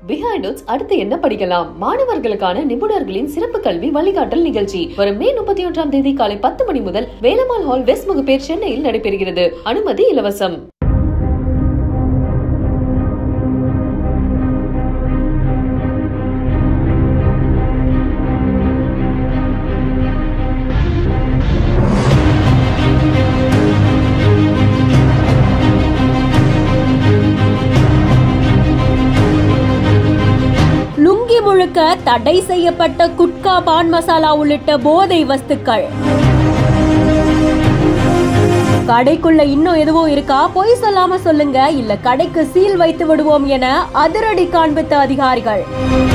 behind notes அடுத்து என்ன படிக்கலாம் மாணவர்களுக்கான நிபுணர்களின் சிறப்பு கல்வி வழிகாட்டல் நிகழ்ச்சி வரும் மே முப்பத்தி ஒன்றாம் தேதி காலை பத்து மணி முதல் வேலம்மாள் ஹால் வெஸ்ட் முகப்பேர் சென்னையில் நடைபெறுகிறது அனுமதி இலவசம் லுங்கி முழுக்க தடை செய்யப்பட்ட குட்கா பான் மசாலா உள்ளிட்ட போதை வஸ்துக்கள் கடைக்குள்ள இன்னும் எதுவும் இருக்கா பொய் சொல்லாம சொல்லுங்க இல்ல கடைக்கு சீல் வைத்து விடுவோம் என அதிரடி காண்பித்த அதிகாரிகள்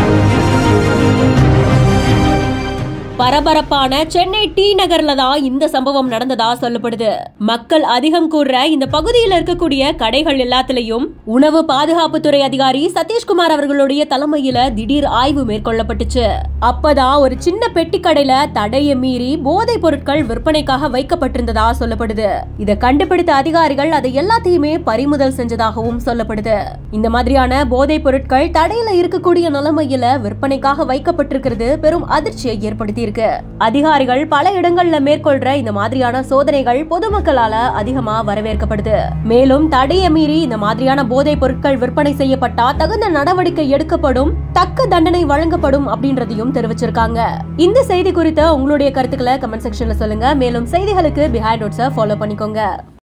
பரபரப்பான சென்னை டி நகர்ல தான் இந்த சம்பவம் நடந்ததா சொல்லப்படுது மக்கள் அதிகம் கூடுற இந்த பகுதியில் இருக்கக்கூடிய கடைகள் எல்லாத்துலயும் உணவு பாதுகாப்புத்துறை அதிகாரி சதீஷ்குமார் அவர்களுடைய தலைமையில திடீர் ஆய்வு மேற்கொள்ளப்பட்டுச்சு அப்பதான் ஒரு சின்ன பெட்டி கடையில தடையை மீறி போதைப் பொருட்கள் விற்பனைக்காக வைக்கப்பட்டிருந்ததா சொல்லப்படுது இதை கண்டுபிடித்த அதிகாரிகள் அதை எல்லாத்தையுமே பறிமுதல் செஞ்சதாகவும் சொல்லப்படுது இந்த மாதிரியான போதைப் பொருட்கள் தடையில இருக்கக்கூடிய நிலைமையில விற்பனைக்காக வைக்கப்பட்டிருக்கிறது பெரும் அதிர்ச்சியை ஏற்படுத்தி இருக்கு அதிகாரிகள் பல இடங்கள்ல மேற்கொள்ற இந்த மாதிரியான சோதனைகள் பொதுமக்களால அதிகமா வரவேற்கப்படுது மேலும் தடையை மீறி இந்த மாதிரியான போதைப் பொருட்கள் விற்பனை செய்யப்பட்டா தகுந்த நடவடிக்கை எடுக்கப்படும் தக்க தண்டனை வழங்கப்படும் அப்படின்றதையும் தெரிவிச்சிருக்காங்க இந்த செய்தி குறித்த உங்களுடைய கருத்துக்களை கமெண்ட் செக்ஷன்ல சொல்லுங்க மேலும் செய்திகளுக்கு பிஹைண்ட் நோட்ஸை ஃபாலோ பண்ணிக்கோங்க